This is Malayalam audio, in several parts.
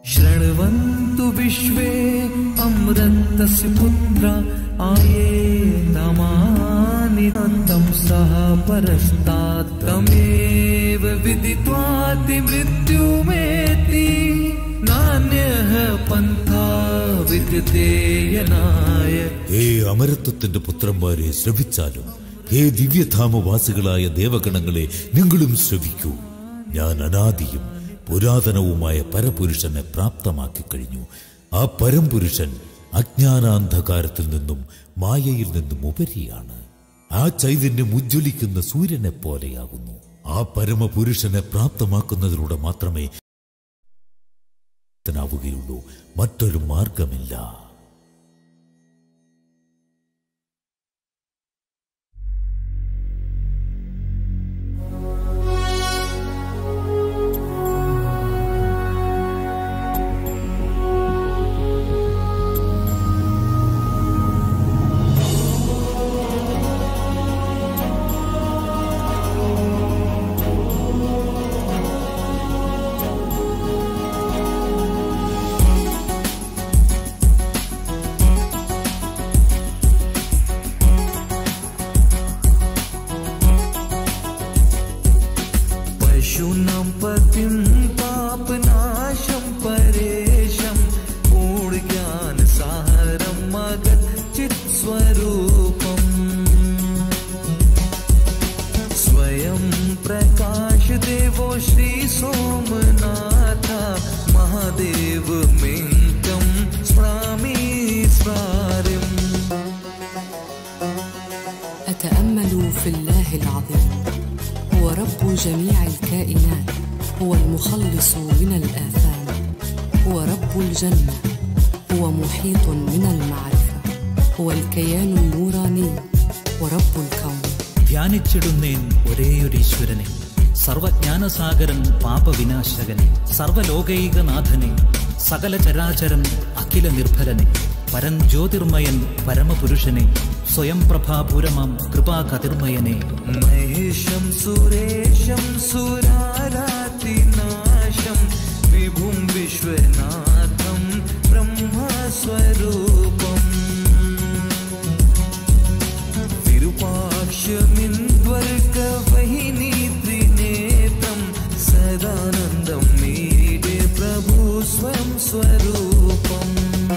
शृण्वन्तु विश्वे अमृतस्य पुत्रा आये नमानि तं सः परस्तात् तमेव विदित्वातिमृत्युमेति नान्यः पन्था विद्यतेयनाय ഹേ അമരത്വത്തിന്റെ പുത്രന്മാരെ ശ്രവിച്ചാലും ഹേ ദിവ്യധാമവാസികളായ ദേവഗണങ്ങളെ നിങ്ങളും ശ്രവിക്കൂ ഞാൻ അനാദിയും പുരാതനവുമായ പരപുരുഷനെ പ്രാപ്തമാക്കി കഴിഞ്ഞു ആ പരംപുരുഷൻ അജ്ഞാനാന്ധകാരത്തിൽ നിന്നും മായയിൽ നിന്നും ഉപരിയാണ് ആ ചൈതന്യം ഉജ്ജ്വലിക്കുന്ന സൂര്യനെ പോലെയാകുന്നു ആ പരമപുരുഷനെ പ്രാപ്തമാക്കുന്നതിലൂടെ മാത്രമേ ാവുകയുള്ളൂ മറ്റൊരു മാർഗമില്ല पशूनां पतिं पापनाशं परेशं पूर्ज्ञानसारं मगत् चित्स्वरूपम् स्वयं प्रकाशदेवो श्रीसोमनाथ महादेवमिङ्कं स्मरामि स्मरारिम् أتأمل في الله العظيم هو رب جميع الكائنات هو المخلص من الآثام هو رب الجنة هو محيط من المعرفة هو الكيان النوراني ورب الكون ധ്യാനിച്ചിടുന്നേൻ ഒരേയൊരു ഈശ്വരനെ സർവജ്ഞാനസാഗരൻ പാപവിനാശകനെ സർവലോകൈകനാഥനെ സകല ചരാചരൻ അഖില നിർഭരനെ പരൻ ജ്യോതിർമയൻ പരമപുരുഷനെ സ്വയം പ്രഭാപൂരമാം കൃപാകതിർമയനെ महेशं सुरेशं सुरारातिनाशं विभुं विश्वनाथं ब्रह्मस्वरूपम् विरूपाक्षमिन्द्वर्कवहिनी त्रिनेत्रं सदानन्दं मीडे प्रभु स्वयं स्वरूपम्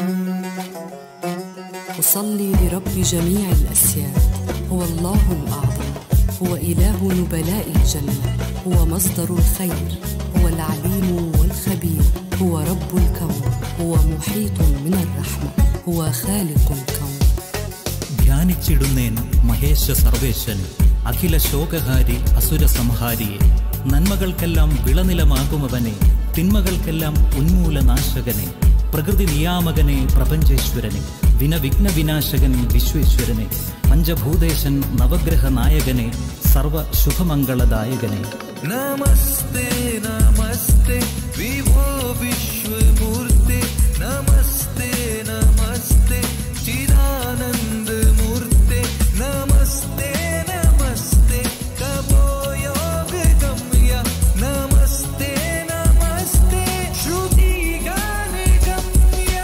أصلي لرب جميع الأسياد هو الله الأعظم هو إله نبلاء الجنة هو مصدر الخير هو العليم والخبير هو رب الكون هو محيط من الرحمة هو خالق الكون ധ്യാനിച്ചിടുന്നേൻ മഹേശ സർവേശൻ അഖില ശോകഹാരി അസുര സംഹാരിയെ നന്മകൾക്കെല്ലാം വിളനിലമാകുമവനെ തിന്മകൾക്കെല്ലാം ഉന്മൂലനാശകനെ പ്രകൃതി നിയാമകനെ പ്രപഞ്ചേശ്വരനെ വിനവിഘ്ന വിനാശകൻ വിശ്വേശ്വരനെ പഞ്ചഭൂതേശൻ നവഗ്രഹ നായകനെ സർവ ശുഭമംഗളദായകനെ नमस्ते नमस्ते विभो विश्वमूर्ते नमस्ते नमस्ते चिदानन्द मूर्ते नमस्ते नमस्ते कवो योगगम्य नमस्ते नमस्ते श्रुतिगानगम्य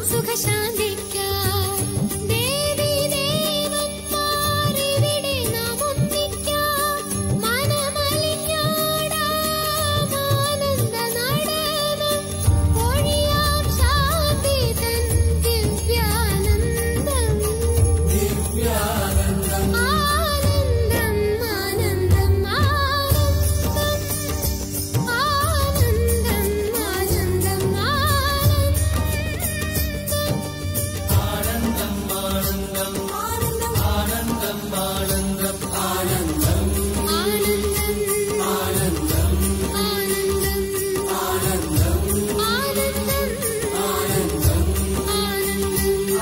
സുഖശാന്തിക്കായി ദേവി ദേവന്മാരിവിടെ നാം ഒന്നിക്കാം മനമലിഞ്ഞാടാം ആനന്ദ നടനം പൊഴിയാം ശാന്തി തൻ ദിവ്യാനന്ദം ആനന്ദം ആനന്ദം ആനന്ദം ആനന്ദം ആനന്ദം ആനന്ദം ആനന്ദം ആനന്ദം ആനന്ദം ആനന്ദം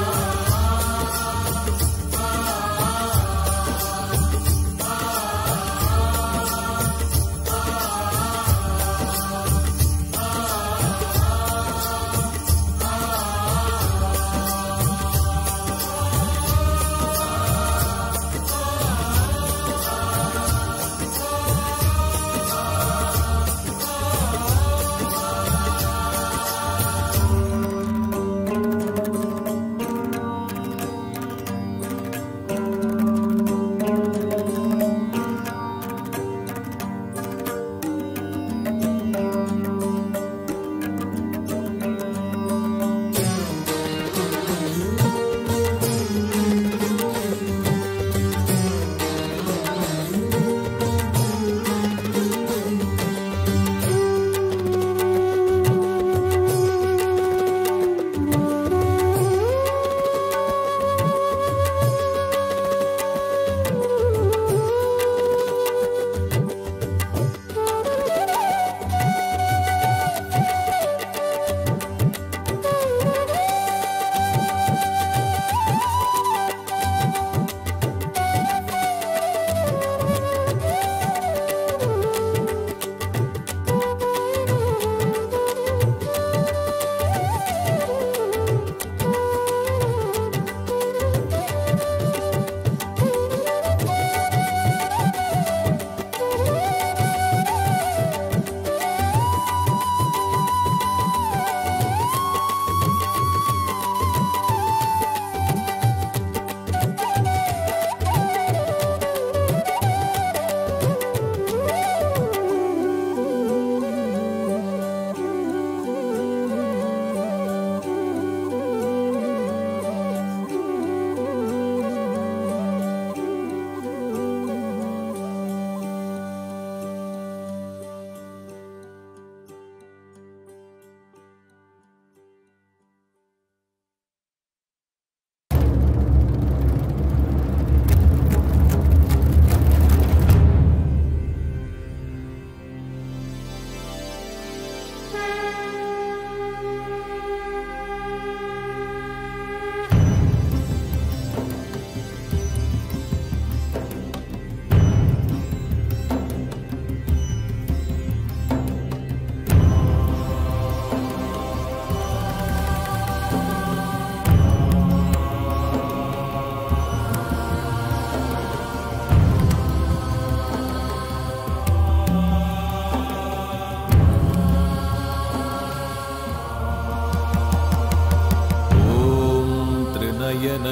त्रिनयन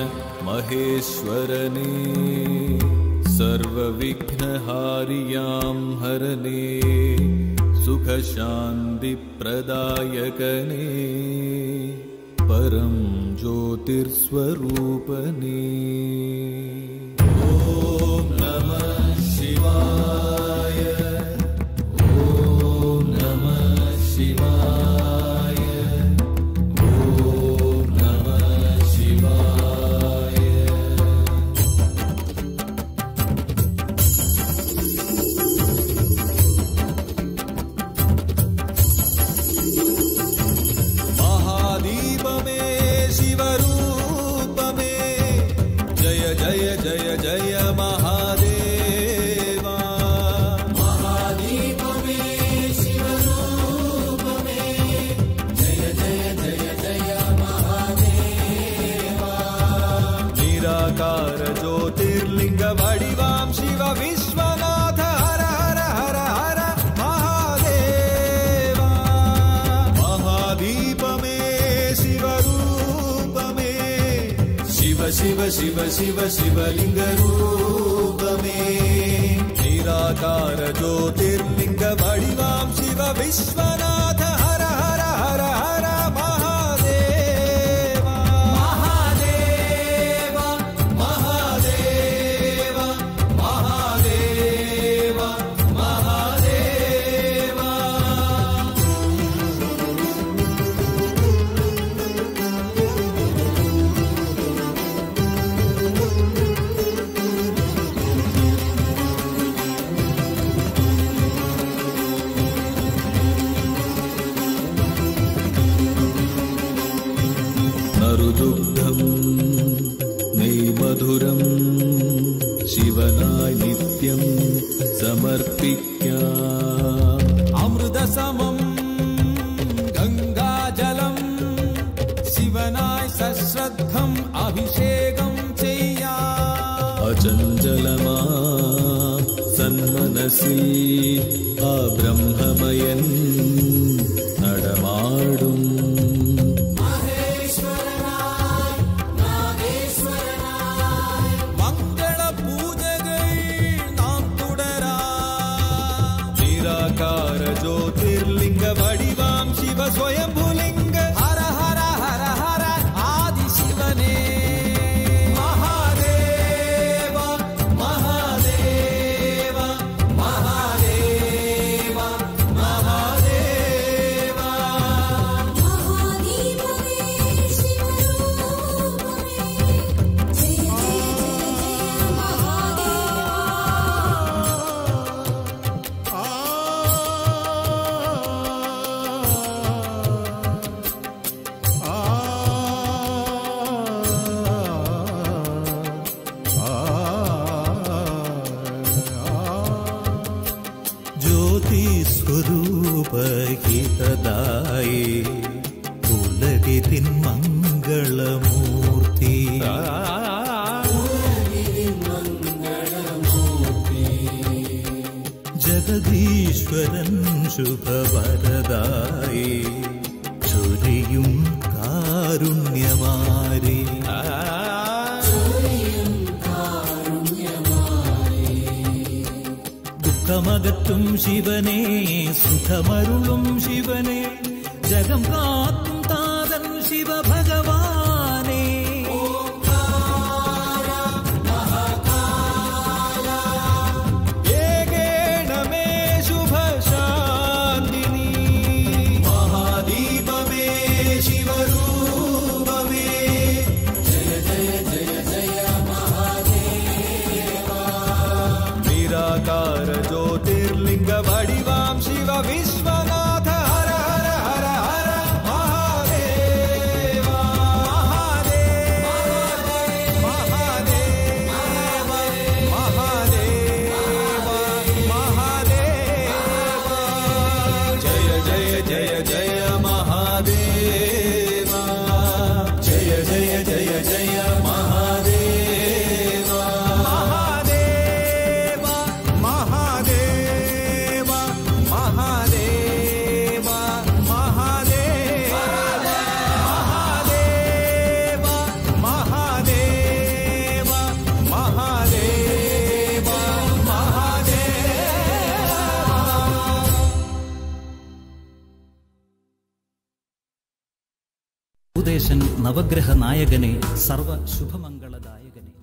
महेश्वरने सर्वविघ्नहारियां हरने सुखशान्तिप्रदायकने परं ज्योतिर्स्वरूपने ॐ नमः शिवाय ॐ नमः शिवाय ॐ नमः शिवाय महादीप में शिवरूप में जय जय ശിവ ശിവ ശിവ ശിവലിംഗരൂപമേ നിരാകാര ജ്യോതിർലിംഗ വടിവാം ശിവ വിശ്വനാഥ ഹര ഹര ഹര ഹര മഹാദേവ മഹാദേവ മഹാദേവ മഹാദേവ മഹാദേവ നറുദുഗ്ധം നെയ്മധുരം ശിവനായി നിത്യം സമർപ്പിക്കാം അമൃതസമം ഗംഗാജലം ശിവനായി സശ്രദ്ധം അഭിഷേകം ചെയ്യാം അചഞ്ചലമാ സന്മനസിൽ ആ ബ്രഹ്മമയൻ നടമാടും മംഗളപൂജകൾ നാം തുടരാം നിരാകാര ജ്യോതിർലിംഗ വടിവാം ശിവ സ്വയംഭുലിംഗ ഹര ഹര ഹര ഹര ആദി ശിവനേ മഹാദേവ മഹാദേവ മഹാദേവ മഹാദേവ മഹാദീപമേ ശിവരൂപമേ ജയ ജയ ജയ ജയ മഹാദേവ ജ്യോതി സ്വരൂപഹിതദായേ ഉലകിതിൻ മംഗളമൂർത്തി ജഗദീശ്വരൻ ശുഭവരദായേ ചൊരിയും കാരുണ്യമാരേ ദുഃഖമകറ്റും ശിവനെ സുഖമരുളും ശിവനെ ജഗം കാത്തും താതൻ ശിവഭഗവാനെ ഏകേണ മേ ശുഭശാന്തിനി മഹാദീപമേ ശിവരൂപമേ ജയ ജയ ജയ ജയ മഹാദേവ നിരാകാര ജ്യോതിർലിംഗ വടിവാം ശിവ വിശ്വനാഥ ഹര ഹര ഹര ഹര മഹാദേവ മഹാദേവ മഹാദേവ മഹാദേവ മഹാദേവ ജയ ജയ ജയ ജയ മഹാദേവ ജയ ജയ ജയ ജയ മഹാദേവ മഹാദേവ മഹാദേവ മഹാദേവ മഹാദേവ മഹാദേവ മഹാദേവ മഹാദേവ മഹാദേവ ഉപദേശൻ നവഗ്രഹ നായകനെ സർവ ശുഭമംഗളദായകനെ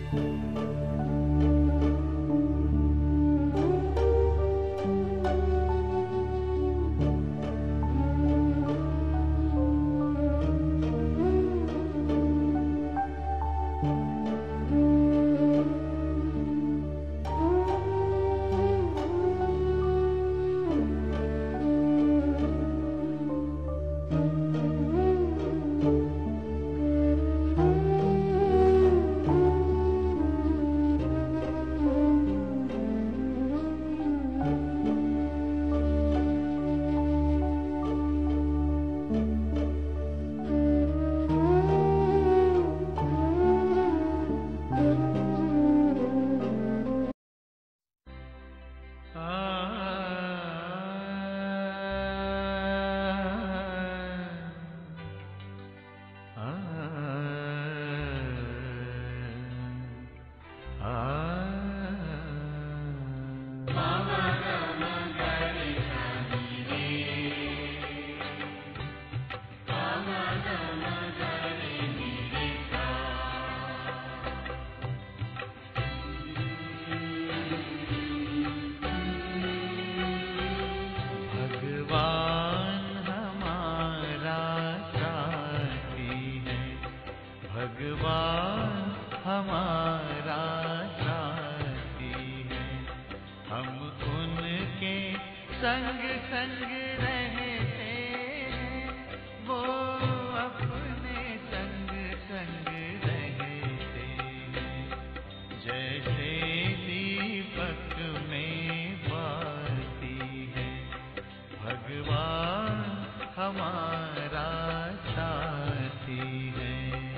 भगवान हमारा साथी है भगवान हमारा साथी है हम उनके संग संग रहते हैं वो अपने संग संग रहते हैं जैसे दीपक में बाती है भगवान हमारा साथी है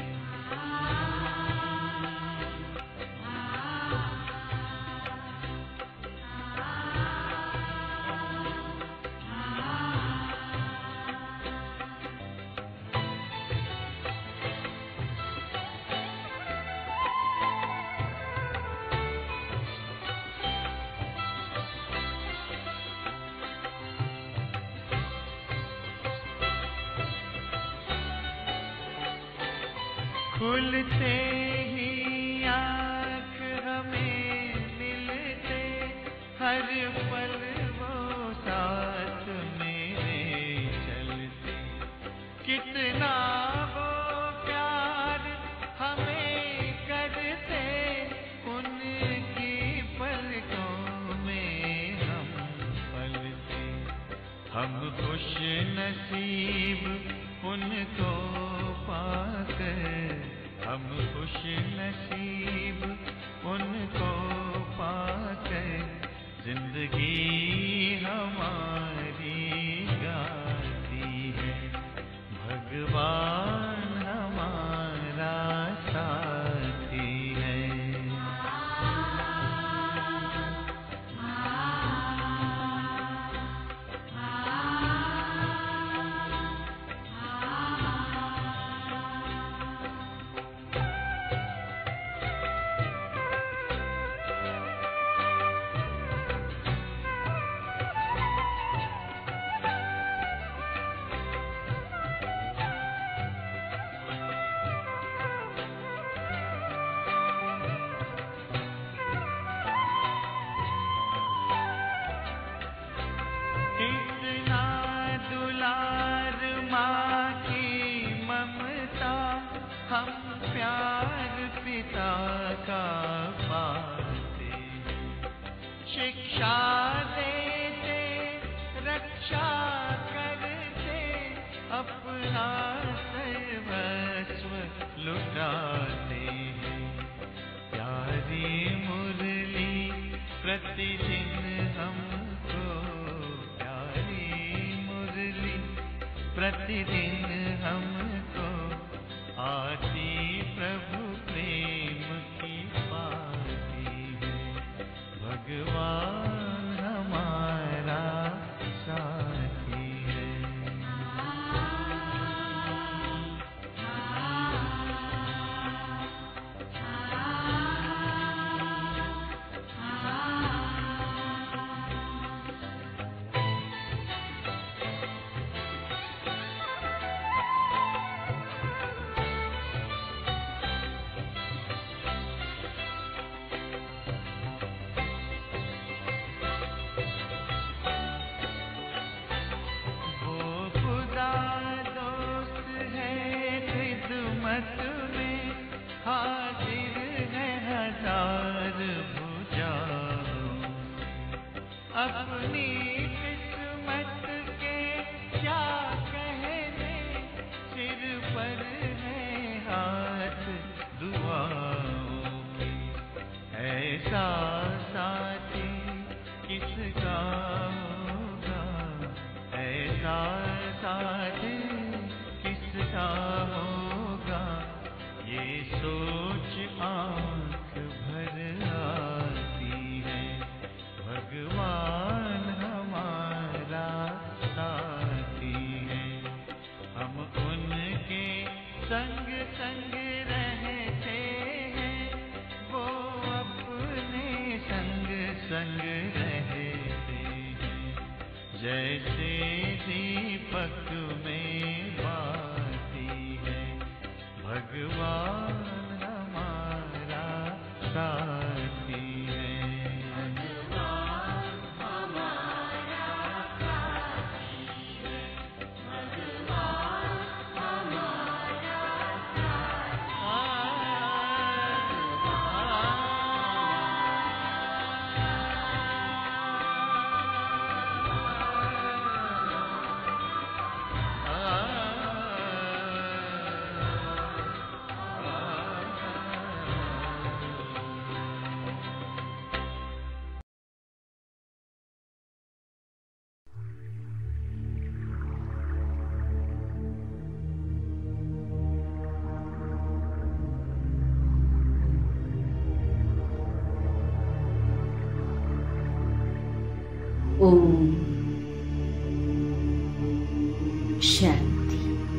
खुलते ही आँख हमें मिलते हर पल वो साथ मेरे चलते कितना वो प्यार हमें करते उनकी पलकों में हम पलते हम खुश नसीब उनको पाकर हम खुश नसीब उनको पाकर जिंदगी हमारी गाती है भगवान हमारा साथी है इतना दुलार माँ की ममता हम प्यार पिता का पाते शिक्षा देते रक्षा करते अपना सर्वस्व लुटाते हैं प्यारी मुरली प्रतिदिन हमको प्यारी मुरली प्रतिदिन हमको आती प्रभु प्रेम की पाती है भगवान हमारा साथी है किस्मत में हाजिर है हजार बुझाओ अपनी किस्मत के क्या कहने सिर पर है हाथ दुआओं के ऐसा साथी किसका होगा ऐसा साथी किसका होगा ये सोच आंख भर आती है भगवान हमारा साथी है हम उनके संग संग रहते हैं वो अपने संग संग रहते हैं जैसे दीपक में बाती है भगवान हमारा साथी है ഓം ശാന്തി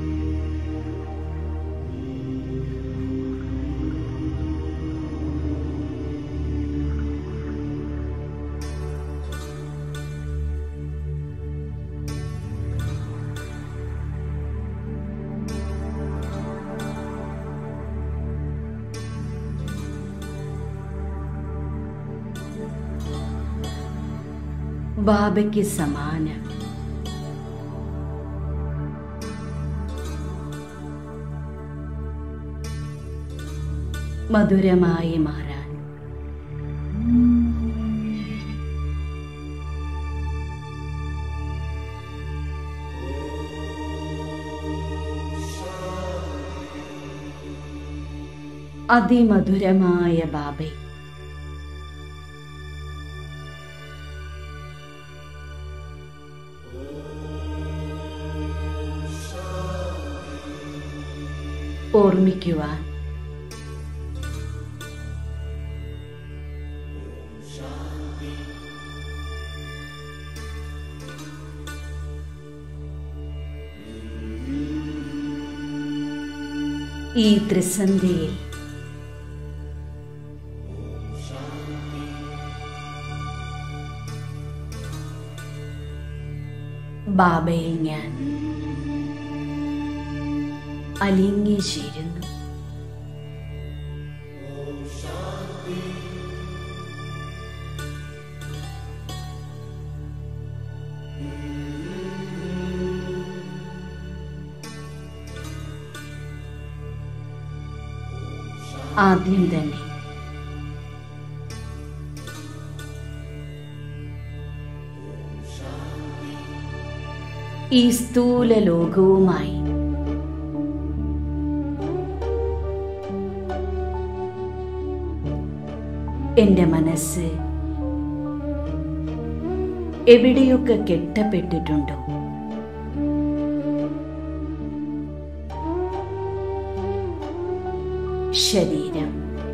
ബാബയ്ക്ക് സമാനം മധുരമായി മാറാൻ അതിമധുരമായ ബാബേ ഓർമ്മിക്കുവാൻ ഈ ത്രിസന്ധിയിൽ ബാബയിൽ ഞാൻ അലിഞ്ഞു ചേരുന്നു ആദ്യം തന്നെ ഈ സ്ഥൂല ലോകവുമായി എന്റെ മനസ്സ് എവിടെയൊക്കെ കെട്ടപ്പെട്ടിട്ടുണ്ടോ ശരീരം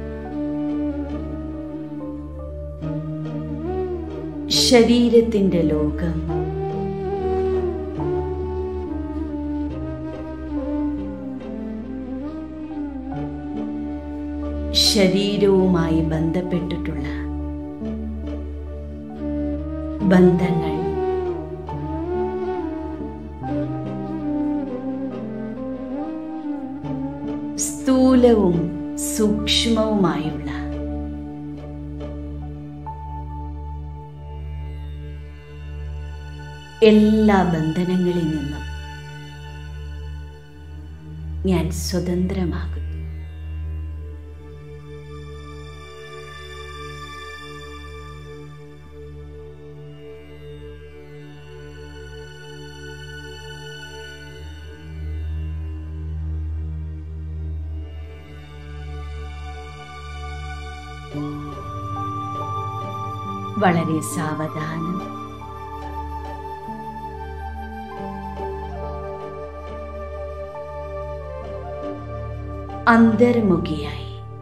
ശരീരത്തിന്റെ ലോകം ശരീരവുമായി ബന്ധപ്പെട്ടിട്ടുള്ള ബന്ധങ്ങൾ സ്ഥൂലവും സൂക്ഷ്മവുമായുള്ള എല്ലാ ബന്ധനങ്ങളിൽ നിന്നും ഞാൻ സ്വതന്ത്രമാകുന്നു വളരെ സാവധാനം അന്തർമുഖിയായി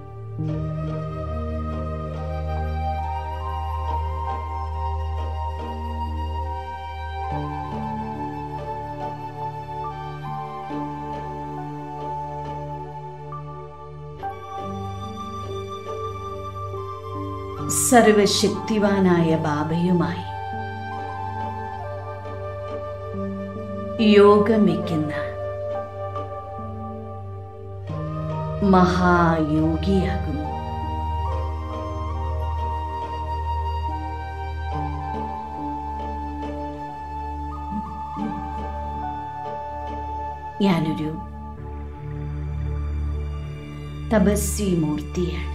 സർവശക്തിവാനായ ബാബയുമായി യോഗം വയ്ക്കുന്ന മഹായോഗിയാകുന്നു ഞാനൊരു തപസ്വി മൂർത്തിയാണ്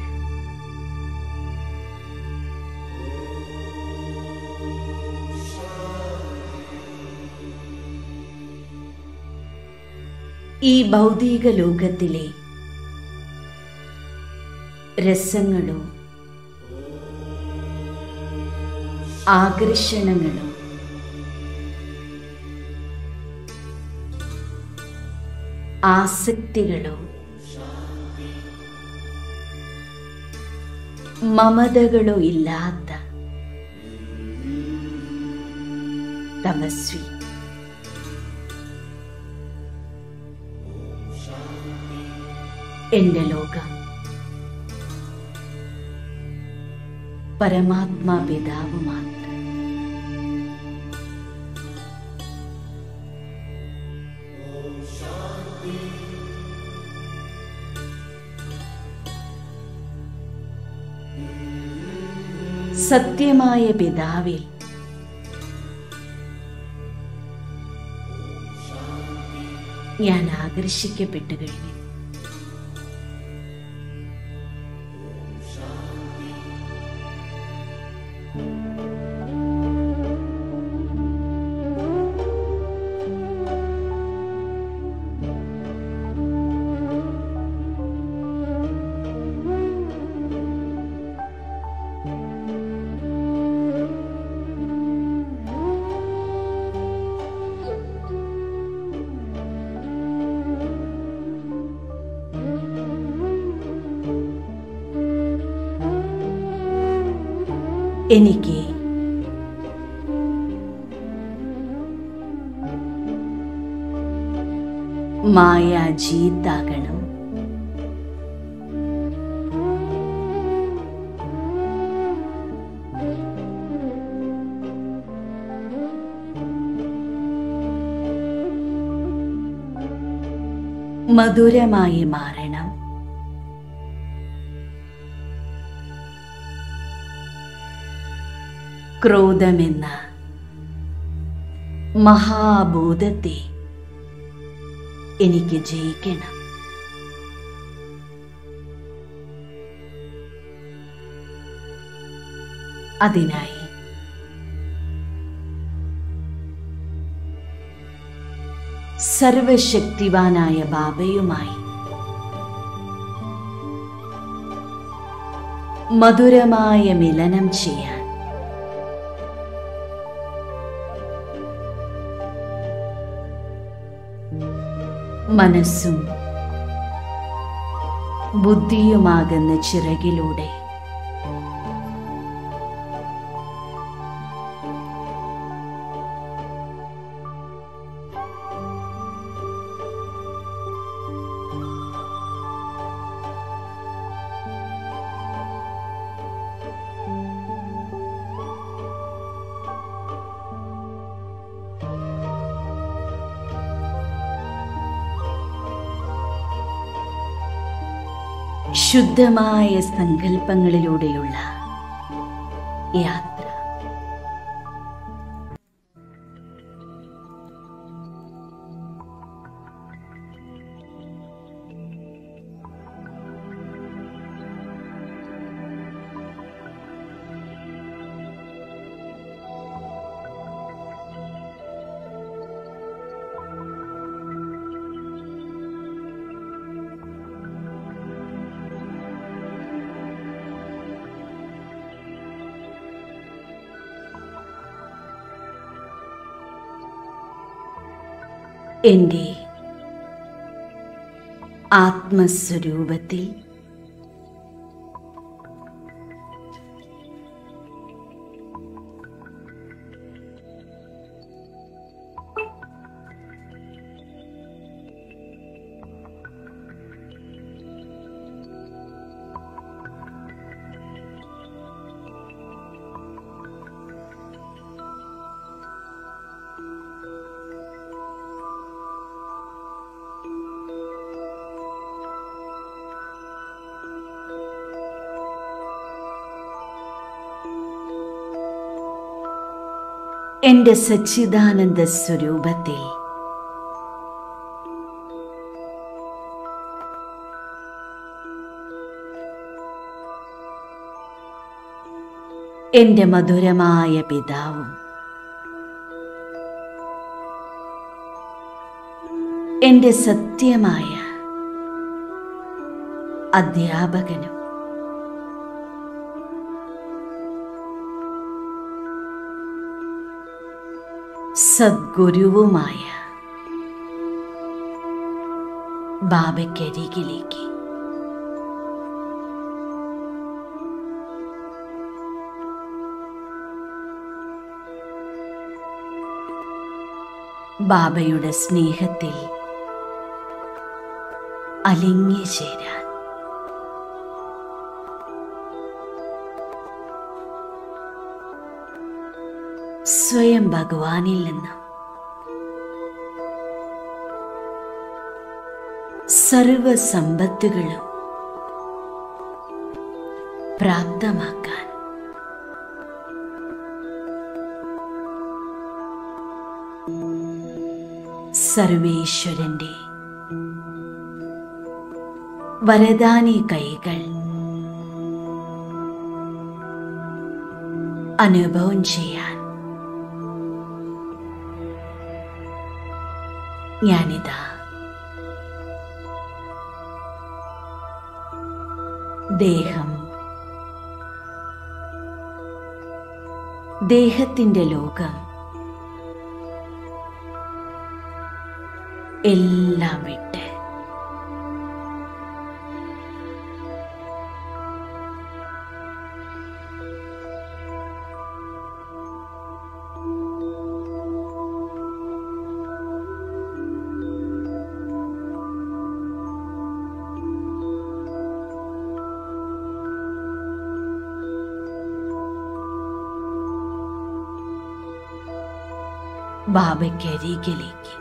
ഈ ഭൗതിക ലോകത്തിലെ രസങ്ങളോ ആകർഷണങ്ങളോ ആസക്തികളോ മമതകളോ ഇല്ലാത്ത തപസ്വി എന്റെ ലോകം പരമാത്മാ പിതാവ് മാത്രം സത്യമായ പിതാവിൽ ഞാൻ ആകർഷിക്കപ്പെട്ടു കഴിഞ്ഞു എനിക്ക് മായാജീത്താകണം മധുരമായി മാറണം ക്രോധമെന്ന മഹാഭൂതത്തെ എനിക്ക് ജയിക്കണം അതിനായി സർവശക്തിവാനായ ബാബയുമായി മധുരമായ മിലനം ചെയ്യാൻ മനസ്സും ബുദ്ധിയുമാകുന്ന ചിറകിലൂടെ ശുദ്ധമായ സങ്കല്പങ്ങളിലൂടെയുള്ള യാത്ര എൻ്റെ ആത്മസ്വരൂപത്തിൽ എൻ്റെ സച്ചിദാനന്ദ സ്വരൂപത്തിൽ എൻ്റെ മധുരമായ പിതാവും എൻ്റെ സത്യമായ അധ്യാപകനും സദ്ഗുരുവുമായ ബാബയ്ക്കരികിലേക്ക് ബാബയുടെ സ്നേഹത്തിൽ അലിഞ്ഞു ചേരാൻ സ്വയം ഭഗവാനിൽ നിന്ന് സർവസമ്പത്തുകളും പ്രാപ്തമാക്കാൻ സർവേശ്വരന്റെ വരദാനി കൈകൾ അനുഭവം ചെയ്യാൻ ഞാനിതാ ദേഹം ദേഹത്തിന്റെ ലോകം എല്ലാം വിട്ട് ബാബയ്ക്കരികിലേക്ക്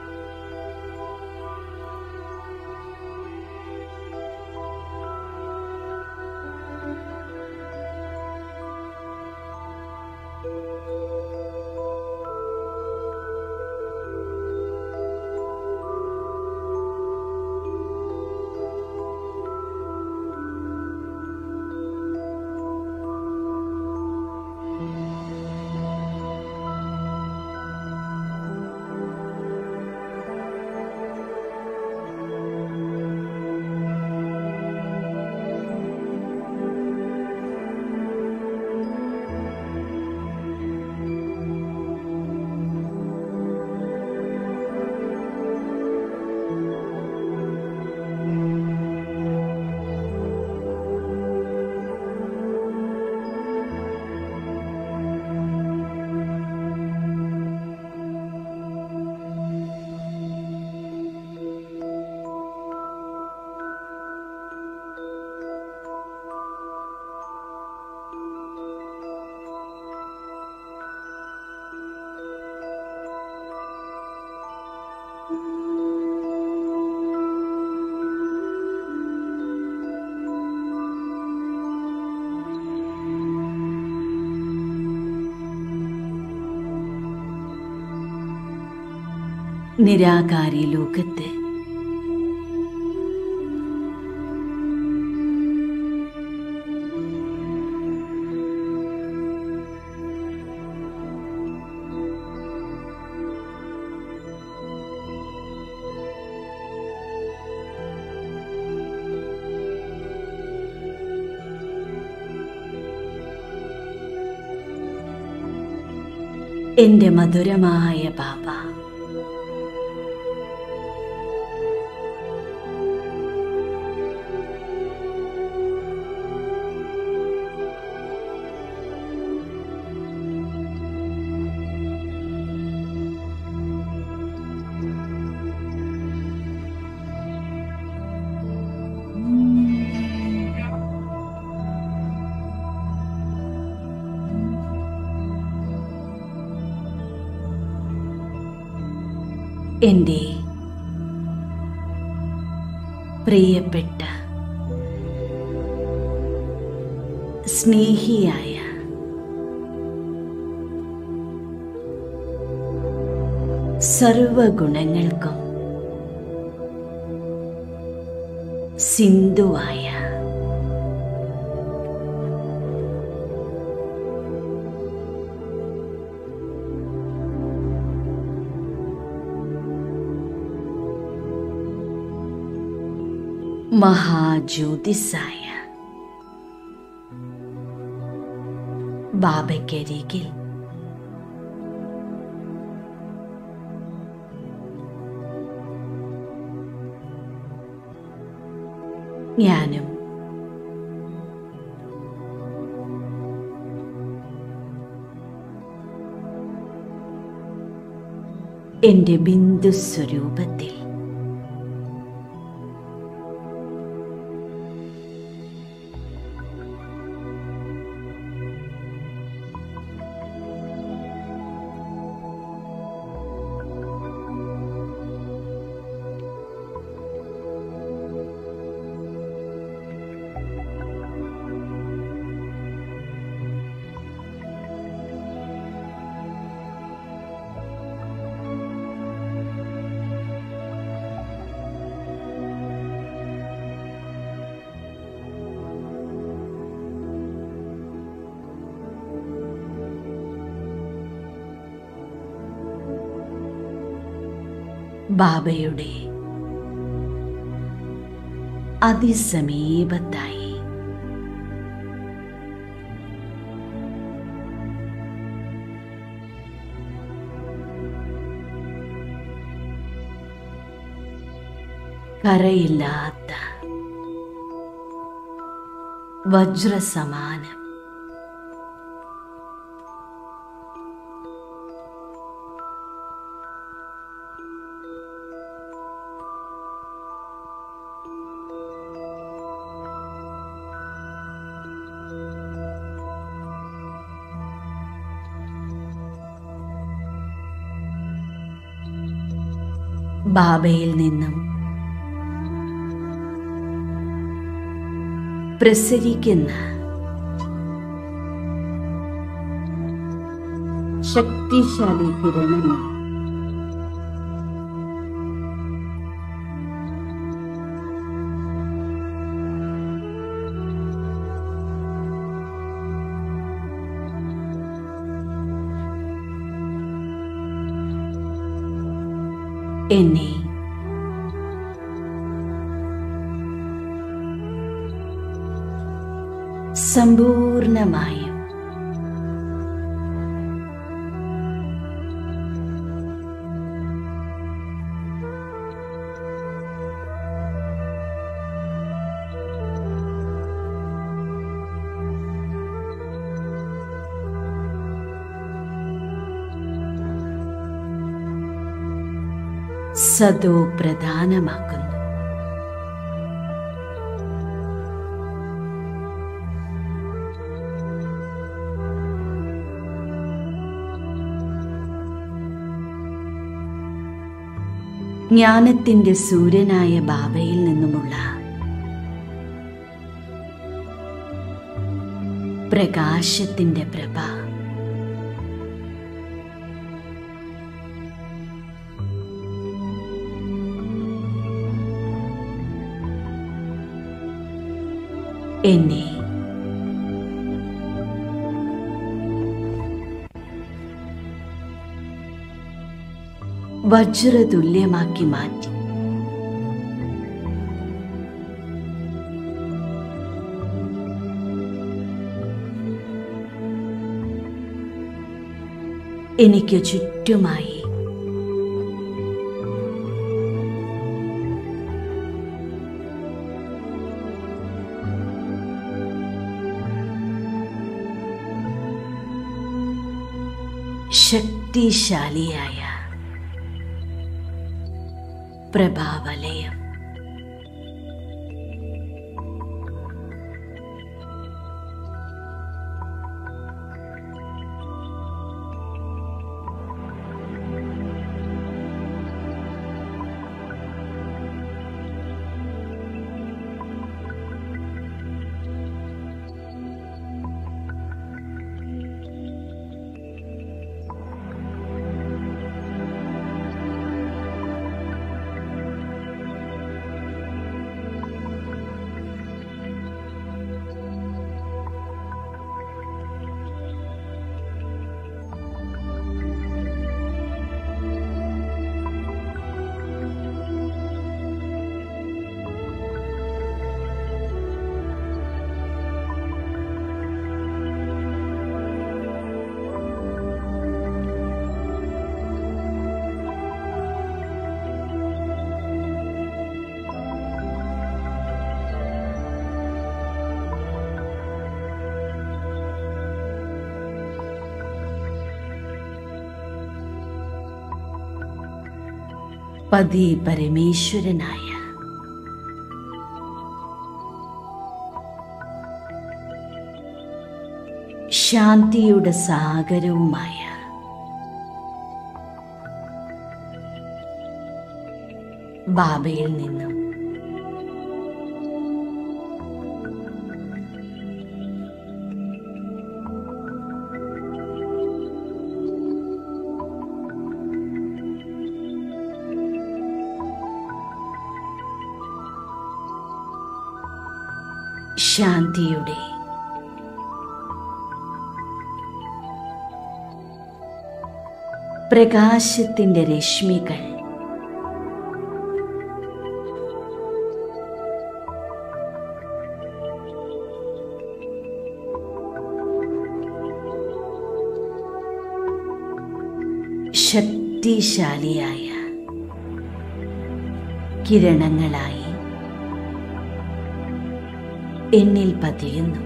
നിരാകാരി ലോകത്ത് എൻ്റെ മധുരമായ ബാബ എൻ്റെ പ്രിയപ്പെട്ട സ്നേഹിയായ സർവഗുണങ്ങൾക്കും സിന്ധുവായ മഹാജ്യോതിസായ ബാബയ്ക്കരികിൽ ഞാനും എന്റെ ബിന്ദു സ്വരൂപത്തിൽ ബാബയുടെ അതിസമീപത്തായി കരയില്ലാത്ത വജ്രസമാനം ബാബയിൽ നിന്നും പ്രസരിക്കുന്ന ശക്തിശാലി കിരണങ്ങൾ എന്നെ സമ്പൂർണമായും സദോ പ്രധാനമാക്കുന്നു ജ്ഞാനത്തിന്റെ സൂര്യനായ ബാബയിൽ നിന്നുമുള്ള പ്രകാശത്തിന്റെ പ്രഭ എന്നെ വജ്രതുല്യമാക്കി മാറ്റി എനിക്ക് ചുറ്റുമായി ശക്തിശാലിയായ പ്രഭാവലയം പതി പരമേശ്വരനായ ശാന്തിയുടെ സാഗരവുമായ ബാബയിൽ നിന്നും ശാന്തിയുടെ പ്രകാശത്തിന്റെ രശ്മികൾ ശക്തിശാലിയായ കിരണങ്ങളായി എന്നിൽ പതിയുന്നു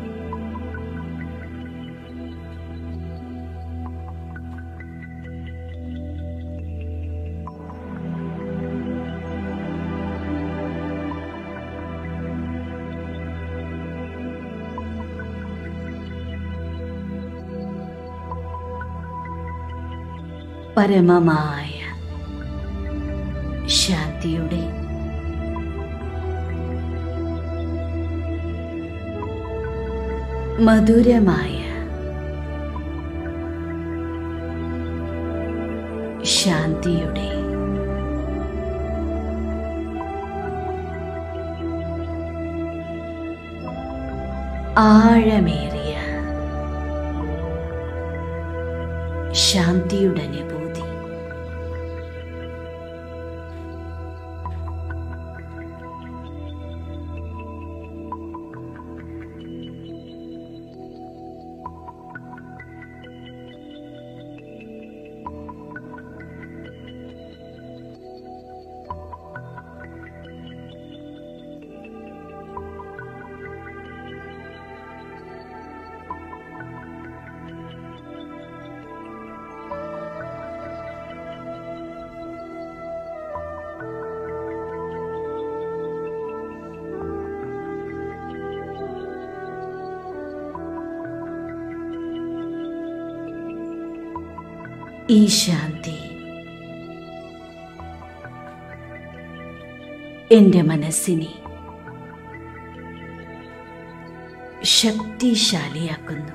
പരമമായ ശാന്തിയുടെ മധുരമായ ശാന്തിയുടെ ആഴമേറിയ ശാന്തിയുടെ അനുഭൂതി ഈ ശാന്തി എന്റെ മനസ്സിനെ ശക്തിശാലിയാക്കുന്നു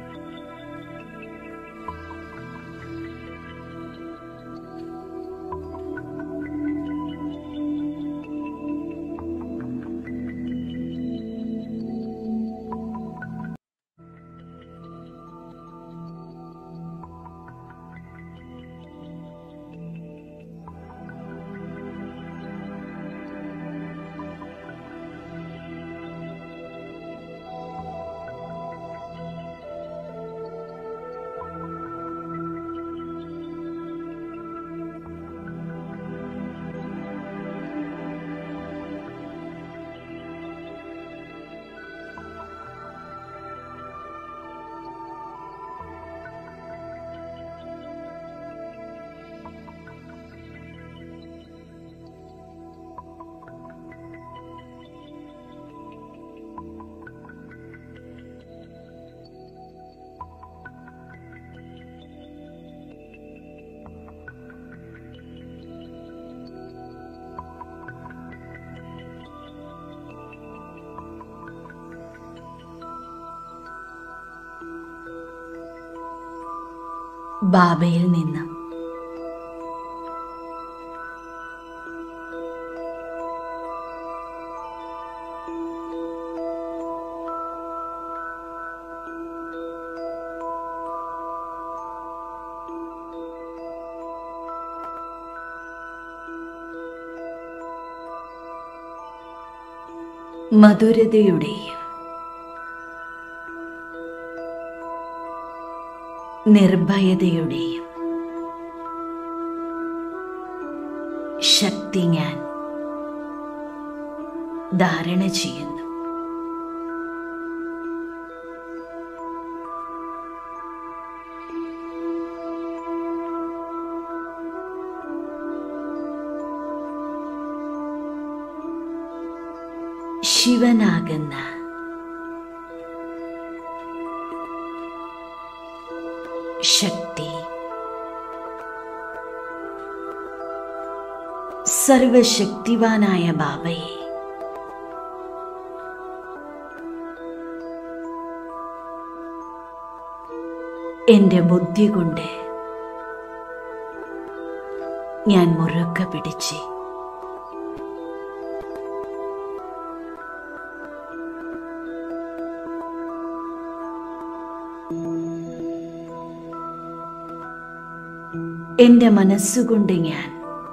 ബാബയിൽ നിന്ന് മധുരതയുടെയും നിർഭയതയുടെയും ശക്തി ഞാൻ ധാരണ ചെയ്യുന്നു ജീവനാകുന്ന ശക്തി സർവശക്തിവാനായ ബാബയെ എന്റെ ബുദ്ധി കൊണ്ട് ഞാൻ മുറുക്ക പിടിച്ച് എന്റെ മനസ്സുകൊണ്ട് ഞാൻ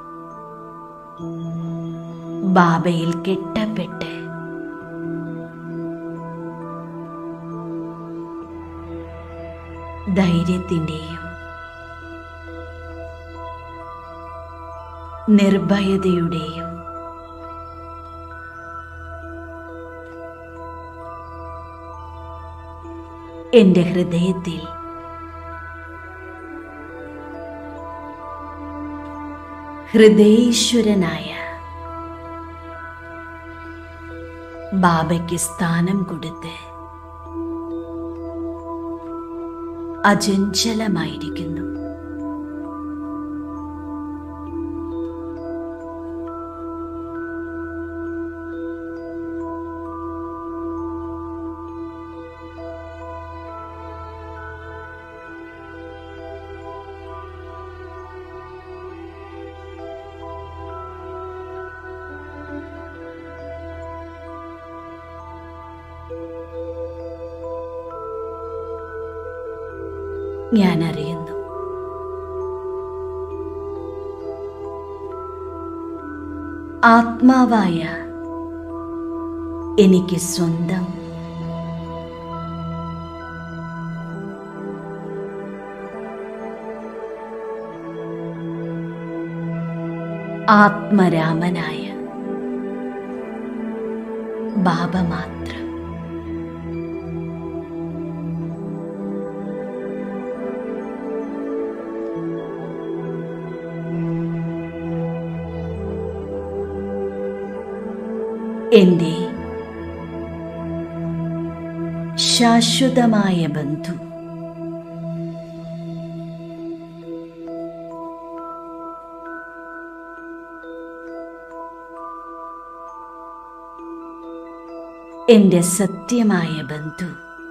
ബാബയിൽ കെട്ടപ്പെട്ട് ധൈര്യത്തിൻ്റെയും നിർഭയതയുടെയും എന്റെ ഹൃദയത്തിൽ ഹൃദയേശ്വരനായ ബാബയ്ക്ക് സ്ഥാനം കൊടുത്ത് അചഞ്ചലമായിരിക്കുന്നു ഞാൻ അറിയുന്നു ആത്മാവായ എനിക്ക് സ്വന്തം ആത്മരാമനായ ബാബ മാത്രം എന്റെ ശാശ്വതമായ ബന്ധു എന്റെ സത്യമായ ബന്ധു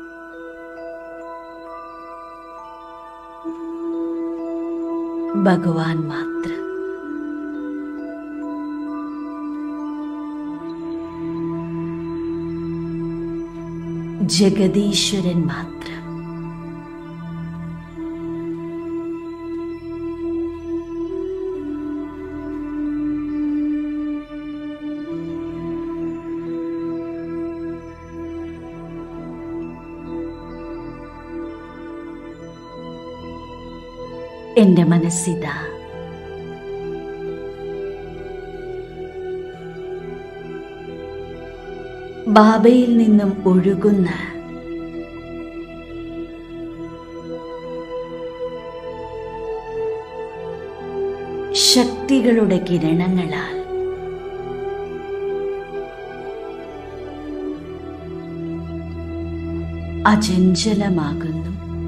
ഭഗവാൻ മാത്രം ജഗദീശ്വരൻ മാത്രം എന്റെ മനസ്സിതാ ബാബയിൽ നിന്നും ഒഴുകുന്ന ശക്തികളുടെ കിരണങ്ങളാൽ അചഞ്ചലമാകുന്നു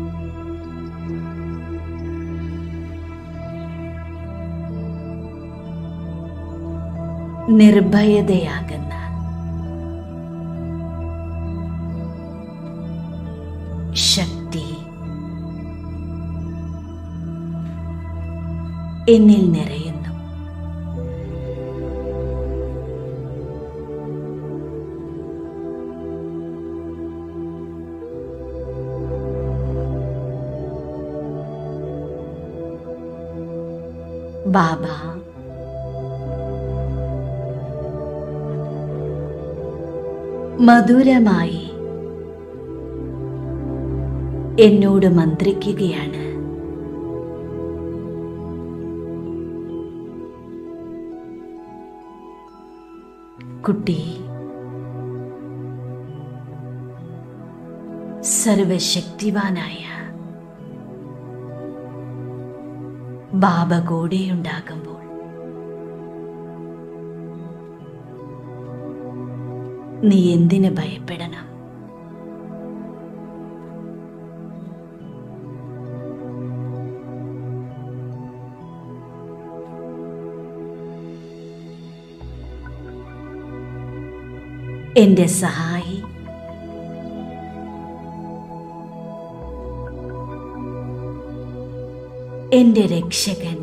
നിർഭയതയാകുന്ന ശക്തി എന്നിൽ നിറയുന്നു ബാബ മധുരമായി എന്നോട് മന്ത്രിക്കുകയാണ് കുട്ടി സർവശക്തിവാനായ ബാബ കൂടെയുണ്ടാകുമ്പോൾ നീ എന്തിന് ഭയപ്പെടണം എന്റെ സഹായി എന്റെ രക്ഷകൻ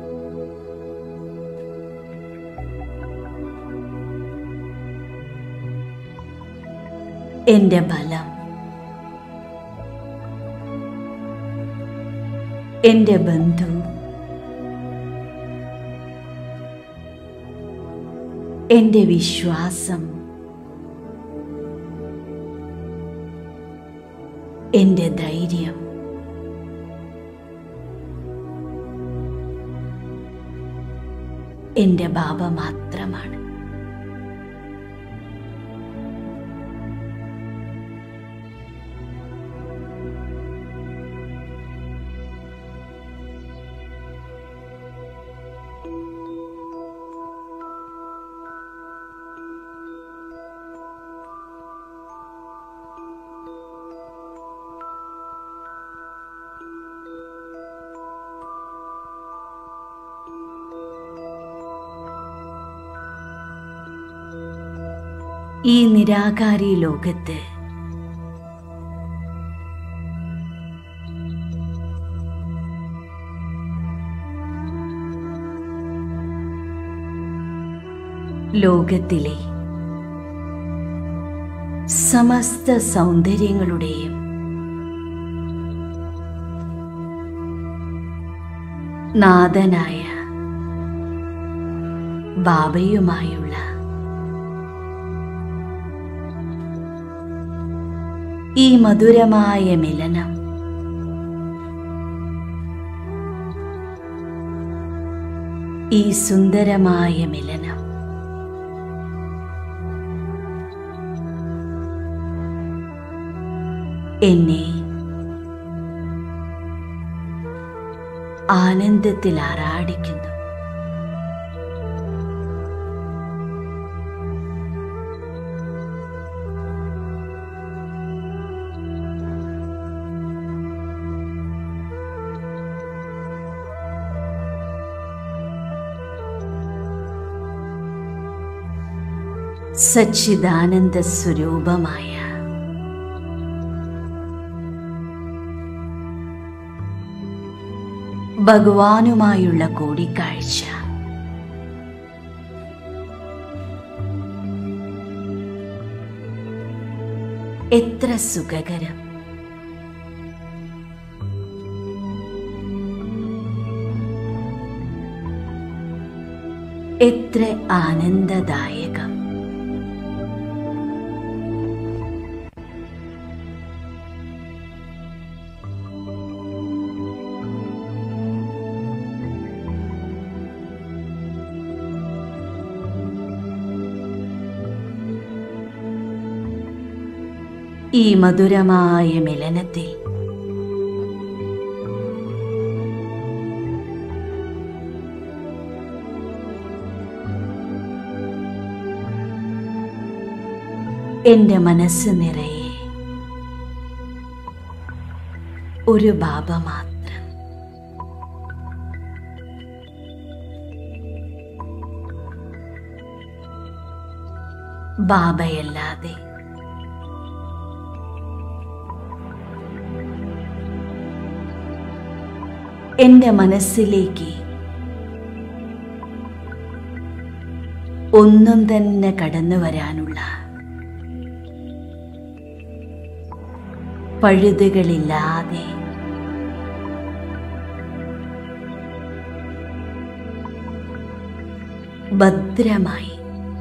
എന്റെ ബലം എന്റെ ബന്ധു എന്റെ വിശ്വാസം എന്റെ ധൈര്യം എന്റെ ബാബ മാത്രമാണ് ഈ നിരാകാരി ലോകത്ത് ലോകത്തിലെ സമസ്ത സൗന്ദര്യങ്ങളുടെയും നാഥനായ ബാബയുമായുള്ള ഈ മധുരമായ മിലനം ഈ സുന്ദരമായ മിലനം എന്നെ ആനന്ദത്തിൽ ആറാടിക്കുന്നു സച്ചിദാനന്ദ സ്വരൂപമായ ഭഗവാനുമായുള്ള കൂടിക്കാഴ്ച എത്ര സുഖകരം എത്ര ആനന്ദദായകം ഈ മധുരമായ മിലനത്തിൽ എന്റെ മനസ്സ് നിറയെ ഒരു ബാബ മാത്രം ബാബയല്ലാതെ എന്റെ മനസ്സിലേക്ക് ഒന്നും തന്നെ കടന്നു വരാനുള്ള പഴുതുകളില്ലാതെ ഭദ്രമായി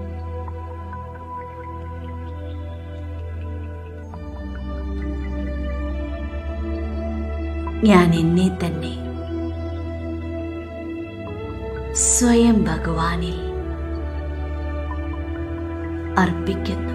ഞാൻ എന്നെ തന്നെ സ്വയം ഭഗവാനിൽ അർപ്പിക്കുന്നു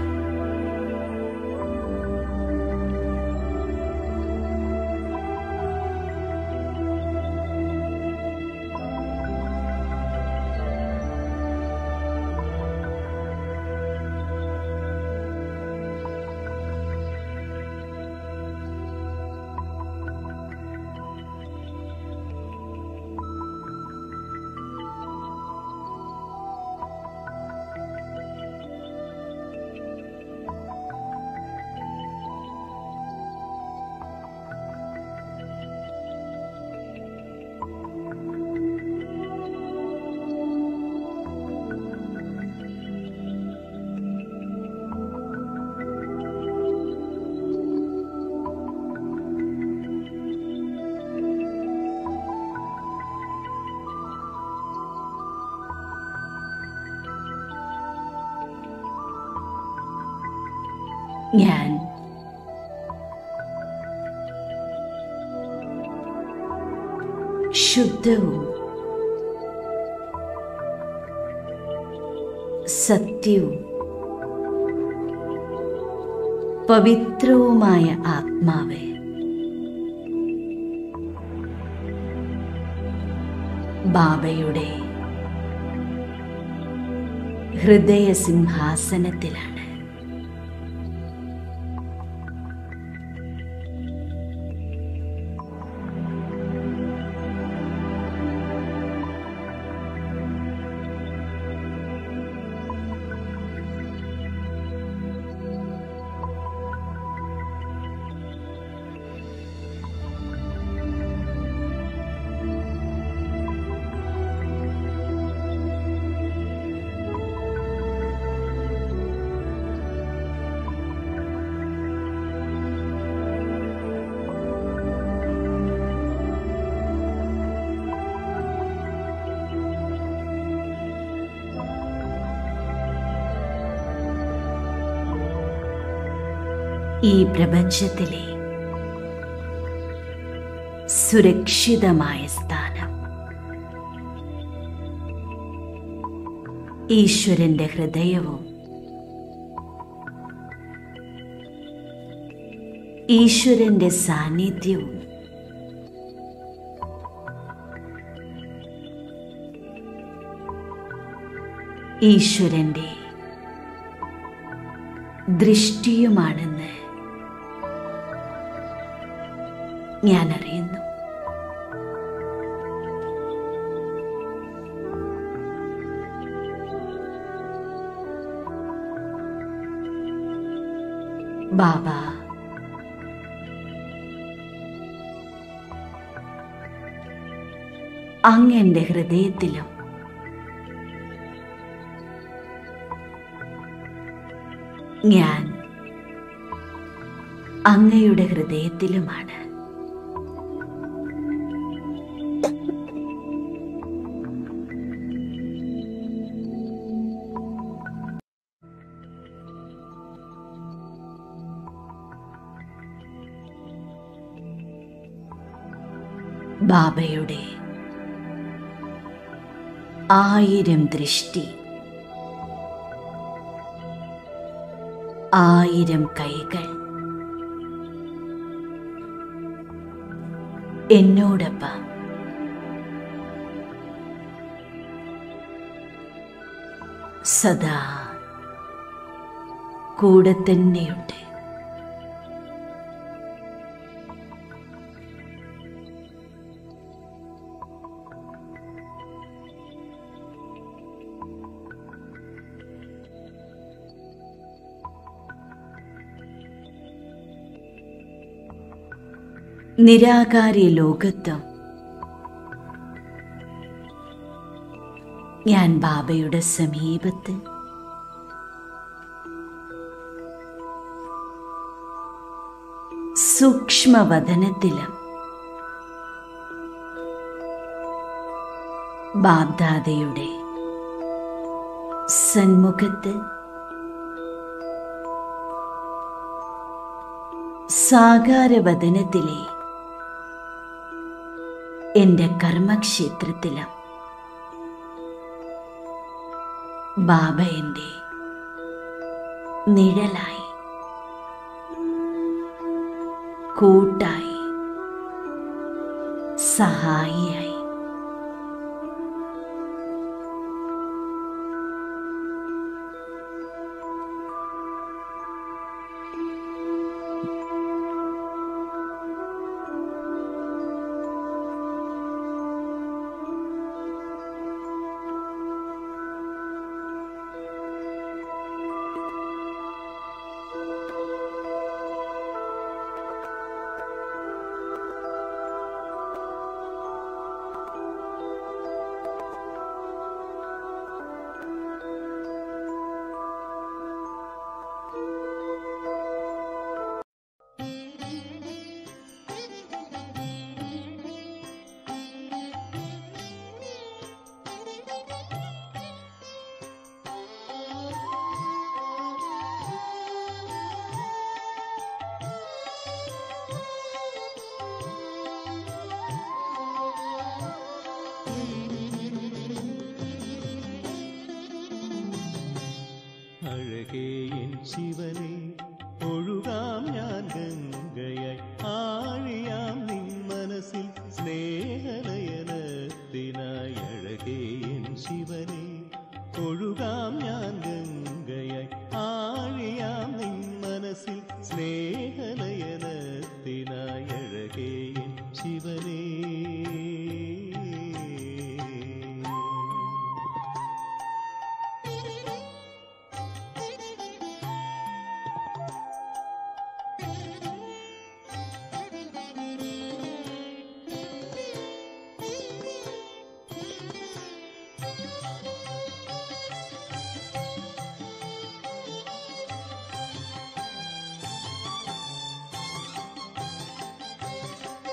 ഞാൻ ശുദ്ധവും സത്യവും പവിത്രവുമായ ആത്മാവ് ബാബയുടെ ഹൃദയ സിംഹാസനത്തിലാണ് ഈ പ്രപഞ്ചത്തിലെ സുരക്ഷിതമായ സ്ഥാനം ഈശ്വരന്റെ ഹൃദയവും ഈശ്വരന്റെ സാന്നിധ്യവും ഈശ്വരന്റെ ദൃഷ്ടിയുമാണെന്ന് ഞാൻ അറിയുന്നു ബാബ അങ്ങ് എൻ്റെ ഹൃദയത്തിലും ഞാൻ അങ്ങയുടെ ഹൃദയത്തിലുമാണ് ബാബയുടെ ആയിരം ദൃഷ്ടി ആയിരം കൈകൾ എന്നോടൊപ്പം സദാ കൂടെ തന്നെയുണ്ട് നിരാകാരി ലോകത്വം ഞാൻ ബാബയുടെ സമീപത്ത് സൂക്ഷ്മവദനത്തിലും ബാബ്ദാദയുടെ സന്മുഖത്ത് സാകാരവദനത്തിലെ എന്റെ കർമ്മക്ഷേത്രത്തിലും ബാബ എന്റെ നിഴലായി കൂട്ടായി സഹായിയായി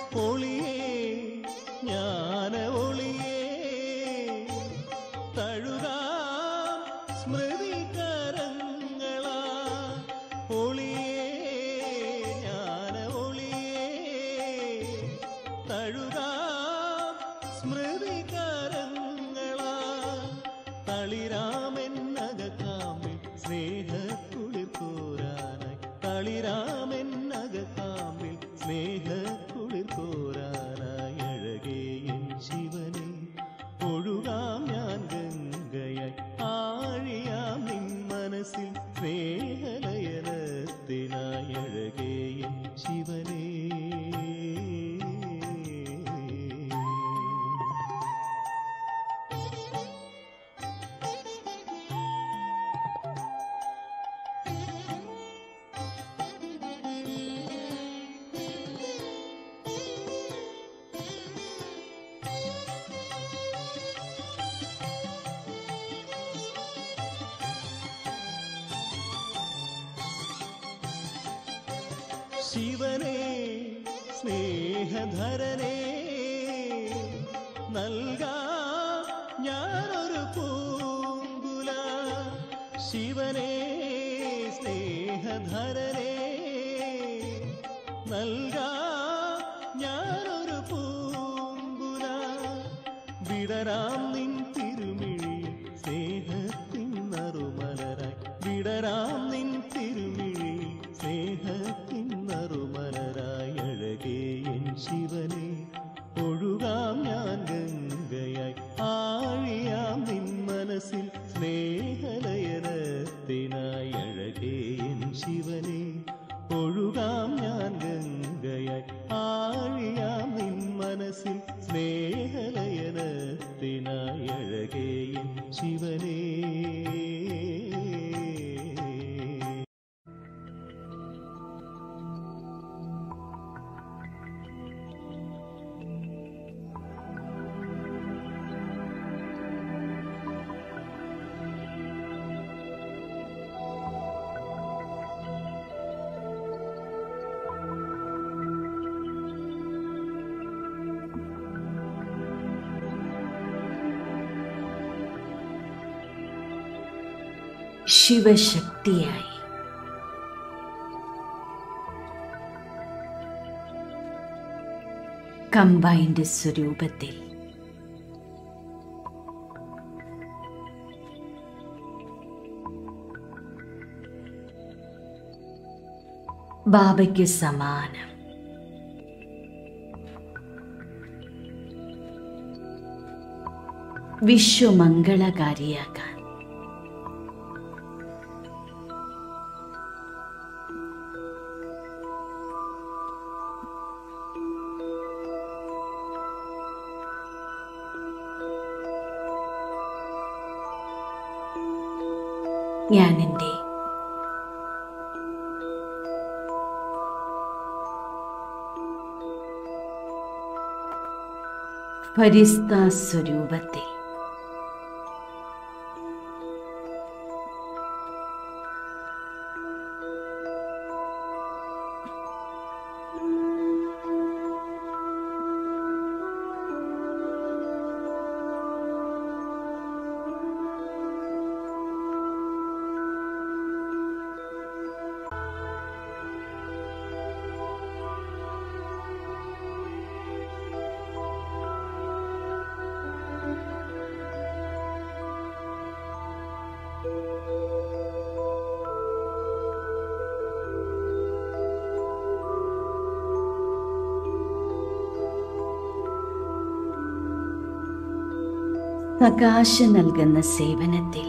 ഒളിയേ ജ്ഞാന ഒളിയേ തഴുകാം സ്മൃതി കരങ്ങളാ ഒളിയേ ജ്ഞാന ഒളിയേ തഴുകാം സ്മൃതി കരങ്ങളാ തളിരാമെന്നകക്കാമ്പിൽ സ്നേഹക്കുളിർ കോരാനായി തളിരാമെന്നകക്കാമ്പിൽ സ്നേഹക്കുളിർ കോരാനായി അഴകേ എൻ ശിവനെ ഒഴുകാം ഞാൻ ഗംഗയായി ആഴിയാം നിൻ മനസ്സിൽ സ്നേഹലയനത്തിനായി അഴകേ എൻ ശിവനേ ശിവനേ സ്നേഹധരനേ നൽകാ ഞാനൊരു പൂങ്കുല ശിവനേ സ്നേഹധരനേ നൽകാ ഞാനൊരു പൂങ്കുല വിടരാം നിൻ തിരുമിഴിയിൽ സ്നേഹത്തിൻ നറുമലരായി വിടരാം നിൻ തിരുമിഴിയിൽ സ്നേഹത്തിൻ നറുമലരായി അഴകേ എൻ ശിവനെ ഒഴുകാം ഞാൻ ഗംഗയായി ആഴിയാം നിൻ മനസ്സിൽ സ്നേഹലയനത്തിനായി അഴകേ എൻ ശിവനെ ഒഴുകാം ഞാൻ ഗംഗയായി ആഴിയാം നിൻ മനസ്സിൽ സ്നേഹലയനത്തിനായി അഴകേ എൻ ശിവനേ ശിവശക്തിയായി കമ്പൈൻഡ് സ്വരൂപത്തിൽ ബാബയ്ക്ക് സമാനം വിശ്വമംഗളകാരിയാകാൻ ഞാൻ എൻ്റെ ഫരിസ്ത സ്വരൂപത്തിൽ പ്രകാശം നൽകുന്ന സേവനത്തിൽ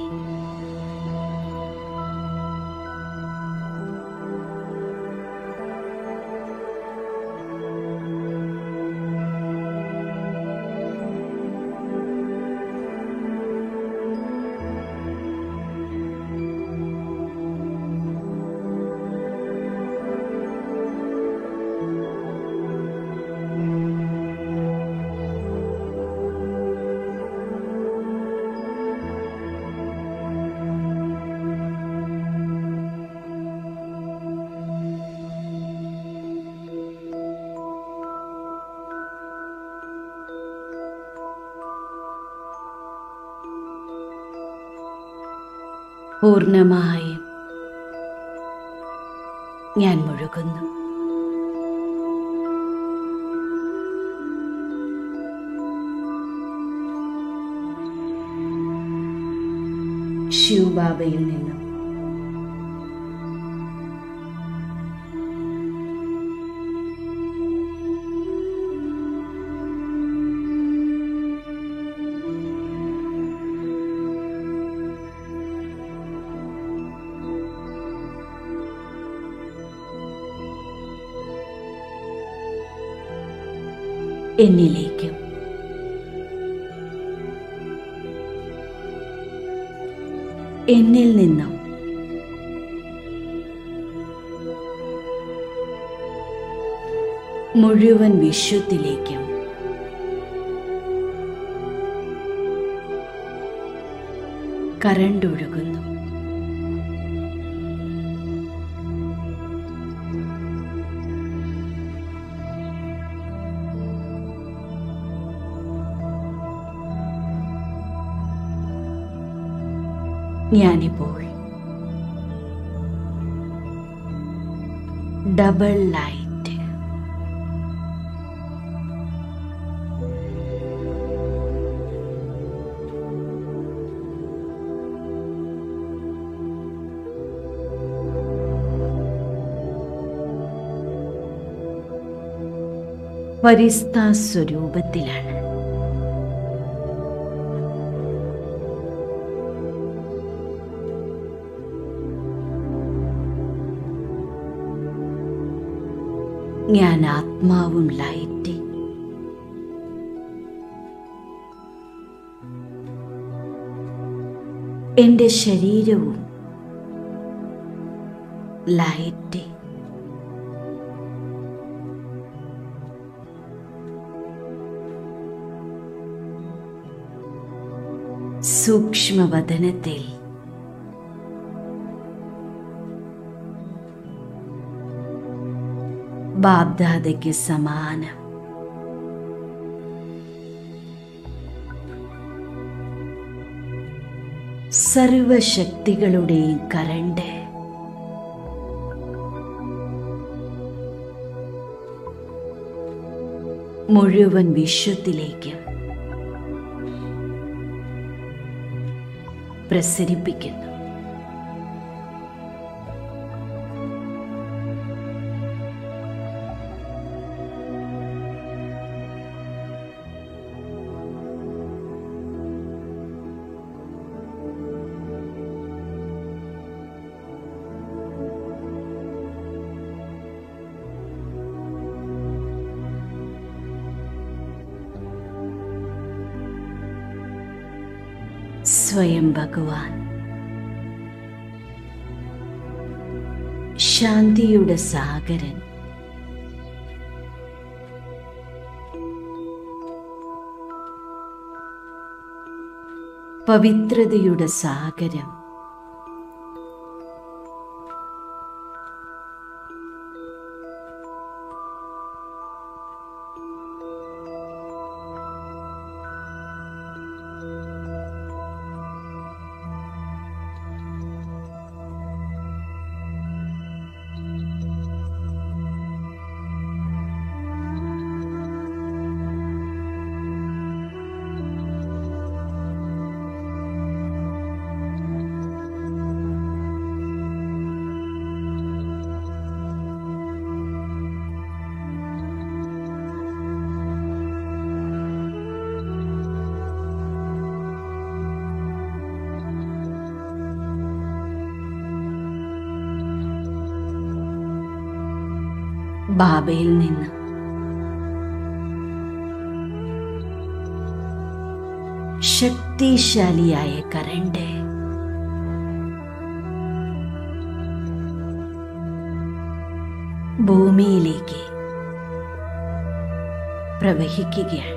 പൂർണ്ണമായും ഞാൻ മുഴുകുന്നു ശിവബാബയിൽ നിന്നും എന്നിലേക്കും എന്നിൽ നിന്നും മുഴുവൻ വിശ്വത്തിലേക്കും കറണ്ട് ഒഴുകുന്നു ഞാനിപ്പോൾ ഡബിൾ ലൈറ്റ് പരിസ്ഥ സ്വരൂപത്തിലാണ് ഞാൻ ആത്മാവും ലൈറ്റ് എന്റെ ശരീരവും ലൈറ്റ് സൂക്ഷ്മവദനത്തിൽ ബാബ്ദാദയ്ക്ക് സമാനം സർവശക്തികളുടെയും കരണ്ട് മുഴുവൻ വിശ്വത്തിലേക്കും പ്രസരിപ്പിക്കുന്നു സ്വയം ഭഗവാൻ ശാന്തിയുടെ സാഗരൻ പവിത്രതയുടെ സാഗരം ബാബയിൽ നിന്ന് ശക്തിശാലിയായ കരണ്ട് ഭൂമിയിലേക്ക് പ്രവഹിക്കുകയാണ്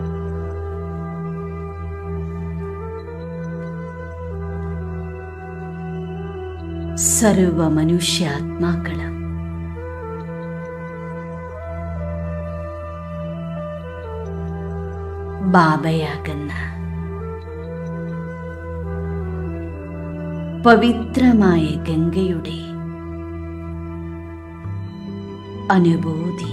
സർവ മനുഷ്യാത്മാക്കളും ബാബയാകുന്ന പവിത്രമായ ഗംഗയുടെ അനുഭൂതി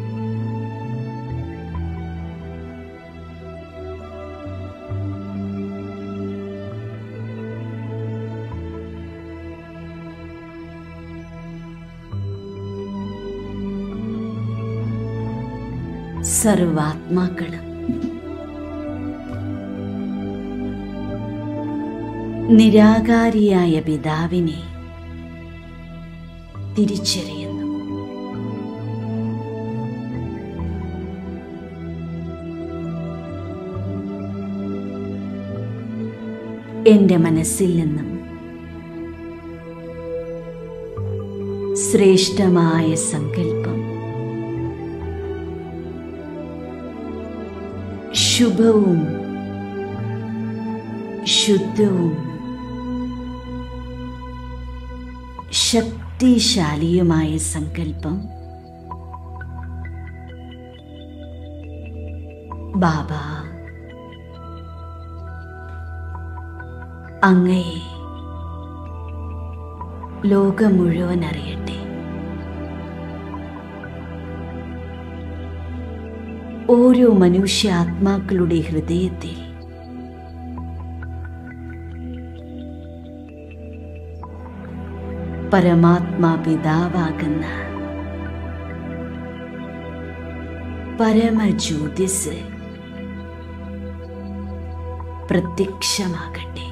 സർവാത്മാക്കളും നിരാകാരിയായ പിതാവിനെ തിരിച്ചറിയുന്നു എന്റെ മനസ്സിൽ നിന്നും ശ്രേഷ്ഠമായ സങ്കല്പം ശുഭവും ശുദ്ധവും ശക്തിശാലിയുമായ സങ്കല്പം ബാബ അങ്ങയെ ലോകം മുഴുവൻ അറിയട്ടെ ഓരോ മനുഷ്യാത്മാക്കളുടെ ഹൃദയത്തിൽ പരമാത്മാ പിതാവാകുന്ന പരമജ്യോതിസ് പ്രത്യക്ഷമാകട്ടെ